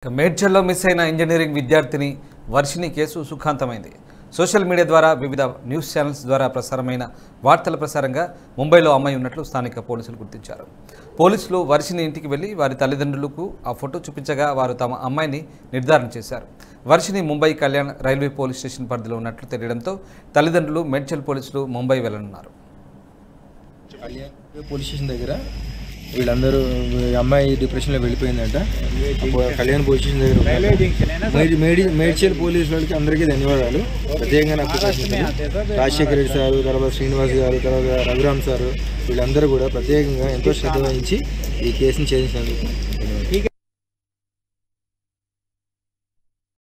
ఇక మేడ్చల్లో మిస్ అయిన ఇంజనీరింగ్ విద్యార్థిని వర్షిని కేసు సుఖాంతమైంది సోషల్ మీడియా ద్వారా వివిధ న్యూస్ ఛానల్స్ ద్వారా ప్రసారమైన వార్తల ప్రసారంగా ముంబైలో అమ్మాయి ఉన్నట్లు స్థానిక పోలీసులు గుర్తించారు పోలీసులు వర్షిని ఇంటికి వెళ్లి వారి తల్లిదండ్రులకు ఆ ఫోటో చూపించగా వారు తమ అమ్మాయిని నిర్ధారణ చేశారు Varshini Mumbai Kalyan railway police station పరిధిలో ఉన్నట్లు తెలియడంతో తల్లిదండ్రులు మేడ్చల్ పోలీసులు ముంబై వెళ్లనున్నారు కళ్యాణ్ పోలీస్ స్టేషన్ దగ్గర వీళ్ళందరూ ఈ అమ్మాయి డిప్రెషన్లో వెళ్ళిపోయిందంట అప్పుడు కళ్యాణ్ పోలీస్ స్టేషన్ దగ్గర ఉన్నారు. మేడి మేడి మేడ్చల్ పోలీస్ వాళ్ళకి అందరికీ ధన్యవాదాలు ప్రత్యేకంగా నాకు కృతజ్ఞతలు. రాజశేఖర రెడ్డి సారు తర్వాత శ్రీనివాస్ గారు తర్వాత రఘురామ్ సారు వీళ్ళందరూ కూడా ప్రత్యేకంగా ఎంతో శ్రద్ధ వహించి ఈ కేసుని ఛేదించినందుకు ధన్యవాదాలు